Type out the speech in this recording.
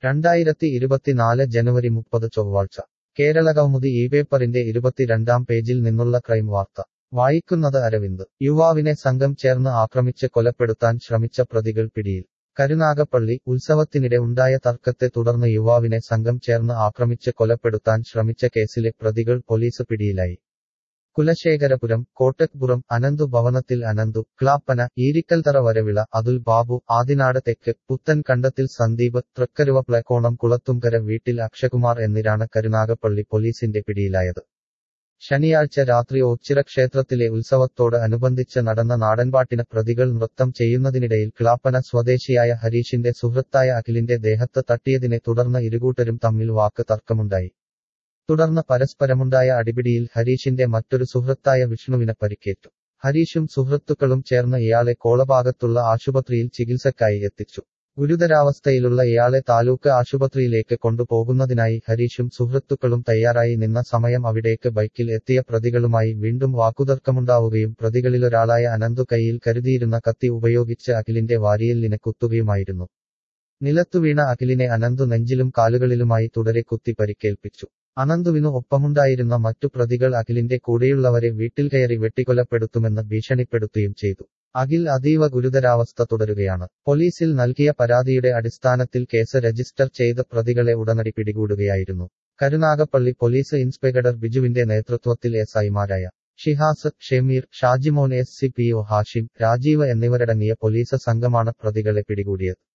രണ്ടായിരത്തി ഇരുപത്തിനാല് ജനുവരി മുപ്പത് ചൊവ്വാഴ്ച കേരള കൗമുദി ഈ പേപ്പറിന്റെ ഇരുപത്തിരണ്ടാം പേജിൽ നിന്നുള്ള ക്രൈം വാർത്ത വായിക്കുന്നത് അരവിന്ദ് യുവാവിനെ സംഘം ചേർന്ന് ആക്രമിച്ച് കൊലപ്പെടുത്താൻ ശ്രമിച്ച പ്രതികൾ പിടിയിൽ കരുനാഗപ്പള്ളി ഉത്സവത്തിനിടെ ഉണ്ടായ തർക്കത്തെ തുടർന്ന് യുവാവിനെ സംഘം ചേർന്ന് ആക്രമിച്ച് കൊലപ്പെടുത്താൻ ശ്രമിച്ച കേസിലെ പ്രതികൾ പോലീസ് പിടിയിലായി കുലശേഖരപുരം കോട്ടക്പുറം അനന്തു ഭവനത്തിൽ അനന്തു ക്ലാപ്പന ഈരിക്കൽത്തറ വരവിള അതുൽ ബാബു ആദിനാട് തെക്ക് പുത്തൻ കണ്ടത്തിൽ സന്ദീപ് തൃക്കരുവ പ്ലക്കോണം കുളത്തുംകര വീട്ടിൽ അക്ഷകുമാർ എന്നിവരാണ് കരുനാഗപ്പള്ളി പോലീസിന്റെ പിടിയിലായത് ശനിയാഴ്ച രാത്രി ഓച്ചിറ ക്ഷേത്രത്തിലെ ഉത്സവത്തോട് അനുബന്ധിച്ച് നടന്ന നാടൻപാട്ടിന് പ്രതികൾ നൃത്തം ചെയ്യുന്നതിനിടയിൽ ക്ലാപ്പന സ്വദേശിയായ ഹരീഷിന്റെ സുഹൃത്തായ അഖിലിന്റെ ദേഹത്ത് തട്ടിയതിനെ തുടർന്ന് ഇരുകൂട്ടരും തമ്മിൽ വാക്ക് തർക്കമുണ്ടായി തുടർന്ന് പരസ്പരമുണ്ടായ അടിപിടിയിൽ ഹരീഷിന്റെ മറ്റൊരു സുഹൃത്തായ വിഷ്ണുവിന് പരിക്കേറ്റു ഹരീഷും സുഹൃത്തുക്കളും ചേർന്ന് ഇയാളെ കോളഭാഗത്തുള്ള ആശുപത്രിയിൽ ചികിത്സക്കായി എത്തിച്ചു ഗുരുതരാവസ്ഥയിലുള്ള ഇയാളെ താലൂക്ക് ആശുപത്രിയിലേക്ക് കൊണ്ടുപോകുന്നതിനായി ഹരീഷും സുഹൃത്തുക്കളും തയ്യാറായി നിന്ന സമയം അവിടേക്ക് ബൈക്കിൽ എത്തിയ പ്രതികളുമായി വീണ്ടും വാക്കുതർക്കമുണ്ടാവുകയും പ്രതികളിലൊരാളായ അനന്തു കൈയിൽ കരുതിയിരുന്ന കത്തി ഉപയോഗിച്ച് അഖിലിന്റെ വാരിയലിനെ കുത്തുകയുമായിരുന്നു നിലത്തുവീണ അഖിലിനെ അനന്തു നെഞ്ചിലും കാലുകളിലുമായി തുടരെ കുത്തി പരിക്കേൽപ്പിച്ചു അനന്തുവിനു ഒപ്പമുണ്ടായിരുന്ന മറ്റു പ്രതികൾ അഖിലിന്റെ കൂടെയുള്ളവരെ വീട്ടിൽ കയറി വെട്ടിക്കൊലപ്പെടുത്തുമെന്ന് ഭീഷണിപ്പെടുത്തുകയും ചെയ്തു അഖിൽ അതീവ ഗുരുതരാവസ്ഥ തുടരുകയാണ് പോലീസിൽ നൽകിയ പരാതിയുടെ അടിസ്ഥാനത്തിൽ കേസ് രജിസ്റ്റർ ചെയ്ത് പ്രതികളെ ഉടനടി പിടികൂടുകയായിരുന്നു കരുനാഗപ്പള്ളി പോലീസ് ഇൻസ്പെക്ടർ ബിജുവിന്റെ നേതൃത്വത്തിൽ എസ് ഐമാരായ Shihas Shemeer Shajimon S C P O Hashim Rajeev എന്നിവരടങ്ങിയ പോലീസ് സംഘമാണ് പ്രതികളെ പിടികൂടിയത്